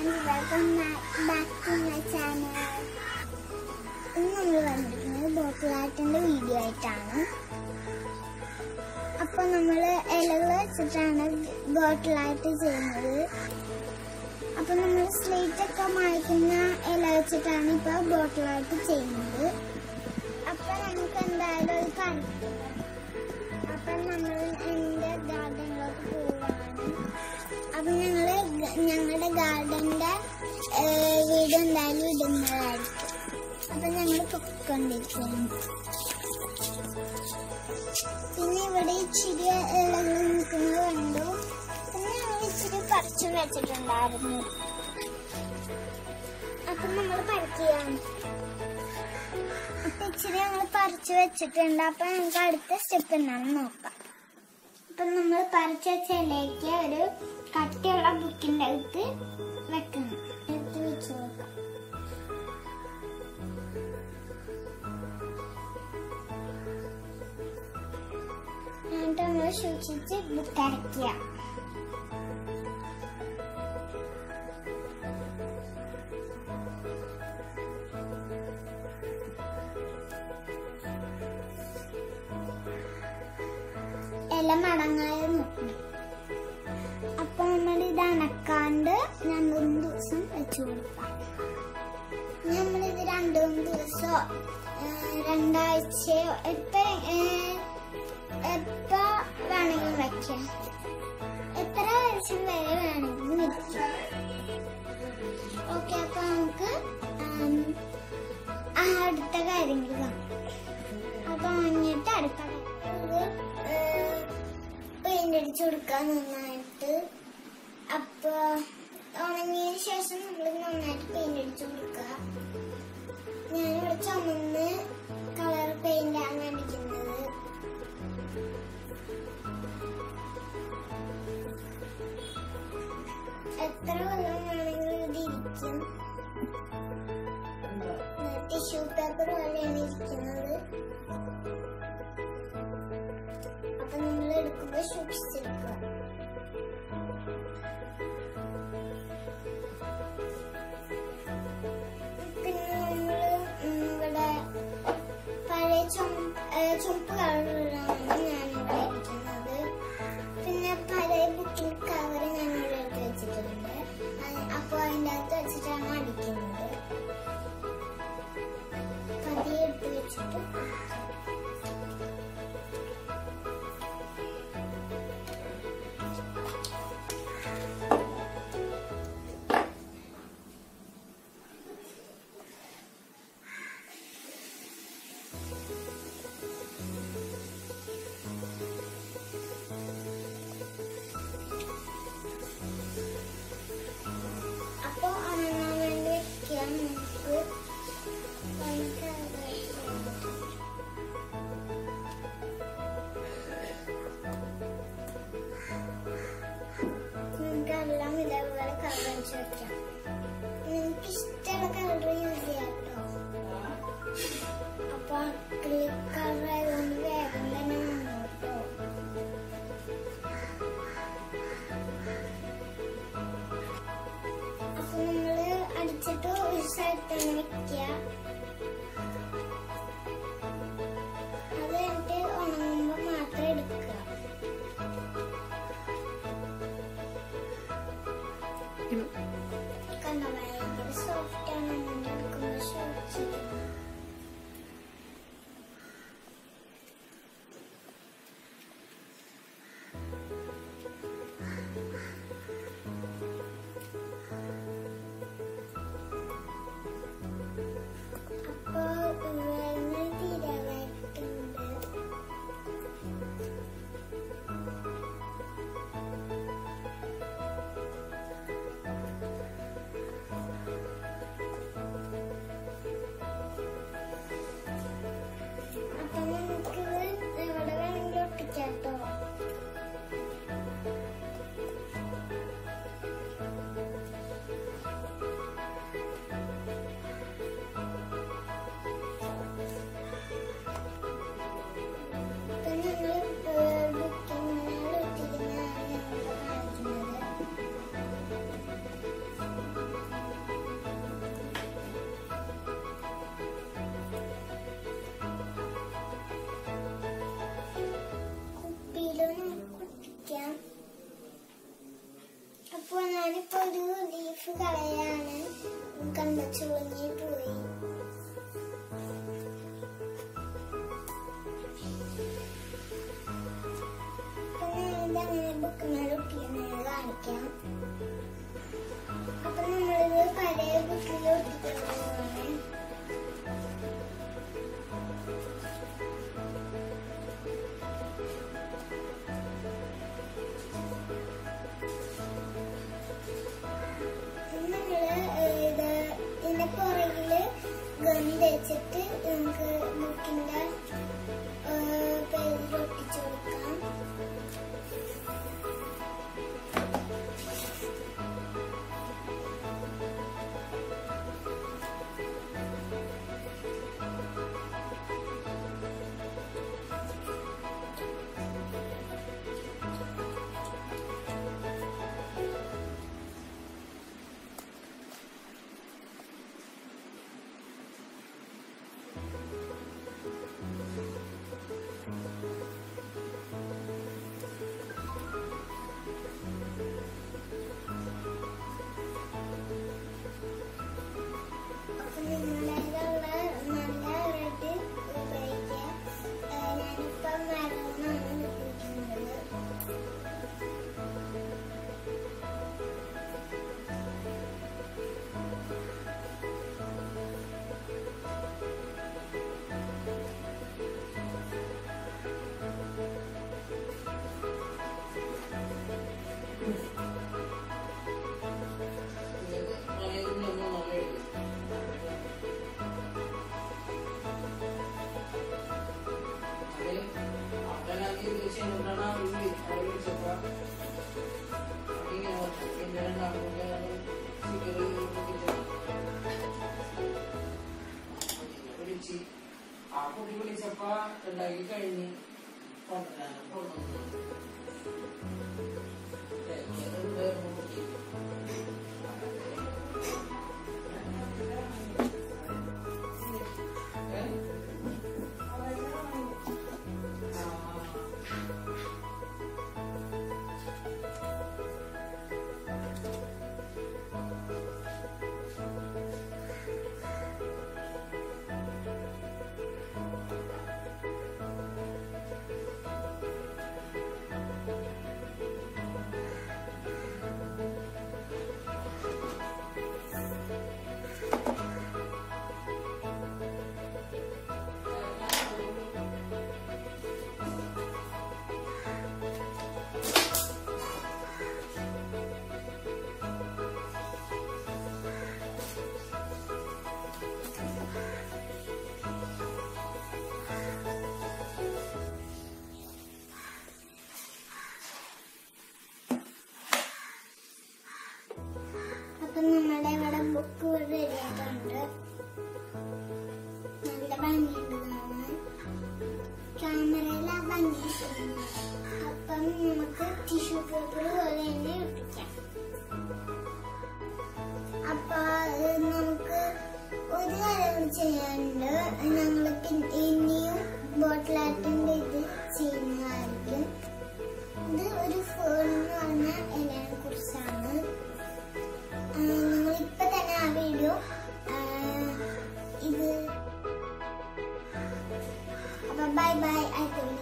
friends welcome back to my channel ഇന്ന് നമ്മൾ വന്നിരിക്കുന്നത് ബോട്ടിൽ ആർട്ടിന്റെ വീഡിയോ ആയിട്ടാണ് അപ്പൊ നമ്മൾ ഇലകൾ വെച്ചിട്ടാണ് ബോട്ടിൽ ആർട്ട് ചെയ്യുന്നത് അപ്പൊ നമ്മൾ സ്ലേറ്റ് ഒക്കെ മായ്ക്കുന്ന ഇല വെച്ചിട്ടാണ് ഇപ്പൊ ബോട്ടിൽ ആർട്ട് ചെയ്യുന്നത് അപ്പൊ നമുക്ക് എന്തായാലും ഒരു പണിക്കാം അപ്പൊ നമ്മൾ എന്റെ ഗാർഡനിലോട്ട് പോവാണ് അപ്പൊ ഞങ്ങള് ഗ- ഞങ്ങളുടെ ഗാർഡന്റെ വീട് എന്തായാലും ഇടുന്നതായിരിക്കും അപ്പൊ ഞങ്ങൾ പൊക്കൊണ്ടിരിക്കുന്നു പിന്നെ ഇവിടെ ഇച്ചിരി ഇളകൾ നിൽക്കുന്നത് കണ്ടു പിന്നെ ഞങ്ങൾ ഇച്ചിരി പറിച്ചു വെച്ചിട്ടുണ്ടായിരുന്നു അപ്പൊ നമ്മൾ പറിക്കുകയാണ് അപ്പൊ ഇച്ചിരി ഞങ്ങൾ പറിച്ചു വെച്ചിട്ടുണ്ട് അപ്പൊ നമുക്ക് അടുത്ത സ്റ്റെപ്പ് എന്താണെന്ന് നോക്കാം അപ്പൊ നമ്മൾ പറിച്ചു വെച്ച ഇലയ്ക്ക് ഒരു കട്ടിയുള്ള ബുക്കിന്റെ അകത്ത് വെക്കണം എടുത്ത് വെച്ച് നോക്കാം എന്നിട്ട് നമ്മൾ സൂക്ഷിച്ച് ബുക്ക് അടയ്ക്കുക ഇല മടങ്ങാതെ നോക്കണം അപ്പൊ നമ്മൾ ഇത് അണക്കാണ്ട് രണ്ടു മൂന്ന് ദിവസം വെച്ചു കൊടുക്കാം നമ്മളിത് രണ്ടു മൂന്ന് ദിവസമോ ഏഹ്, രണ്ടാഴ്ചയോ എപ്പ ഏഹ്, എപ്പ വേണമെങ്കിലും വെക്കാം എത്ര വർഷം വരെ വേണമെങ്കിലും വെക്കാം ഓക്കെ അപ്പൊ നമുക്ക് ആം, ആ അടുത്ത കാര്യങ്ങൾ കാണാം അപ്പൊ എന്നിട്ട് അടുത്ത പെയിന്റ് അടിച്ചു കൊടുക്കാൻ നന്നായിട്ട് അപ്പൊ ഉണങ്ങിയതിന് ശേഷം നമ്മൾ നന്നായിട്ട് പെയിന്റ് അടിച്ചു കൊടുക്കുക ഞാനിവിടെ ചുമന്ന് കളർ പെയിന്റ് ആണ് അടിക്കുന്നത് എത്ര കൊല്ലം വേണമെങ്കിലും ഇത് ഇരിക്കും ടിഷ്യൂ പേപ്പർ പോലെയാണ് ഇരിക്കുന്നത് അപ്പൊ നിങ്ങൾ എടുക്കുമ്പോ സൂക്ഷിച്ചെടുക്കുക പിന്നെ നമ്മള് ഉം, ഇവിടെ പഴയ ചുമ- ഏ, ചുമപ്പ് കളറിലാണ് ഞാനിവിടെ ഇരിക്കുന്നത് പിന്നെ പഴയ ബുക്കിൽ കവർ ഞാനിവിടെ എടുത്ത് വെച്ചിട്ടുണ്ട് അത് അപ്പൊ അതിൻ്റെ അകത്ത് വെച്ചിട്ടാണ് അടിക്കുന്നത് പതിയെ എടുത്ത് വെച്ചിട്ട് അപ്പൊ ഉണങ്ങാൻ വേണ്ടി വെക്കാം നമുക്ക് നമുക്ക് അത് നമുക്ക് എല്ലാം ഇതേപോലെ കളർ വെച്ച് വെക്കാം നിങ്ങൾക്ക് ഇഷ്ടമുള്ള കളർ യൂസ് ചെയ്യാം കേട്ടോ അപ്പൊ അക്രിലിക് കളർ ആയതുകൊണ്ട് വേഗം തന്നെ വന്നോട്ടോ അപ്പൊ നമ്മള് അടിച്ചിട്ട് ഒരു സ്ഥലത്ത് തന്നെ വെക്കുക അത് കഴിഞ്ഞിട്ട് ഉണങ്ങുമ്പോ മാത്രം എടുക്കുക കണ്ടോ ഭയങ്കര സോഫ്റ്റ് ആണ് അങ്ങനെ എടുക്കുമ്പോ സൂക്ഷിക്കണം ചുളുങ്ങി പോയി അപ്പൊ ഞാനിതങ്ങനെ ബുക്കിനോട് ഒട്ടിക്കുന്നത് കാണിക്കാം അപ്പൊ നമ്മളിത് പഴയ ബുക്കിൽ ഒട്ടിക്കുന്നതാണ് നമ്മള് ഇത് ഇതിന്റെ പുറകില് ഗം വെച്ചിട്ട് നമുക്ക് ബുക്കിന്റെ പേരിൽ ഒട്ടിച്ചു കൊടുക്കാം അപ്പൊ നിങ്ങളുടേതുള്ള നല്ല റെഡ് ഉപയോഗിക്കുക ഏഹ് ഞാനിപ്പം മരുന്നാണ് ഉപയോഗിക്കുന്നത് ആ കുട്ടി വിളിച്ചപ്പോ ഉണ്ടാക്കി കഴിഞ്ഞ് കൊണ്ടുവരാനും കൊണ്ടുവന്നു കുട്ടി അപ്പൊ നമ്മുടെ ഇവിടെ ബുക്ക് റെഡി ആയിട്ടുണ്ട് നല്ല ഭംഗിയുണ്ട് കാണാൻ ക്യാമറയിൽ ആ ഭംഗി കിട്ടുന്നു അപ്പം നമുക്ക് ടിഷ്യൂ പേപ്പർ പോലെ തന്നെ ഒട്ടിക്കാം അപ്പൊ അത് നമുക്ക് ഒരു കാര്യം കൂടി ചെയ്യാനുണ്ട് ഞങ്ങൾ ഇനിയും ബോട്ടിലാട്ടിന്റെ ഇത് ചെയ്യുന്നതായിരിക്കും ഇത് ഒരു ഫേൺ എന്ന് പറഞ്ഞ ഇലയെ കുറിച്ചാണ് നിങ്ങൾ ഇപ്പൊ തന്നെ ആ വീഡിയോ ഇത് അപ്പൊ ബൈ ബൈ ഐ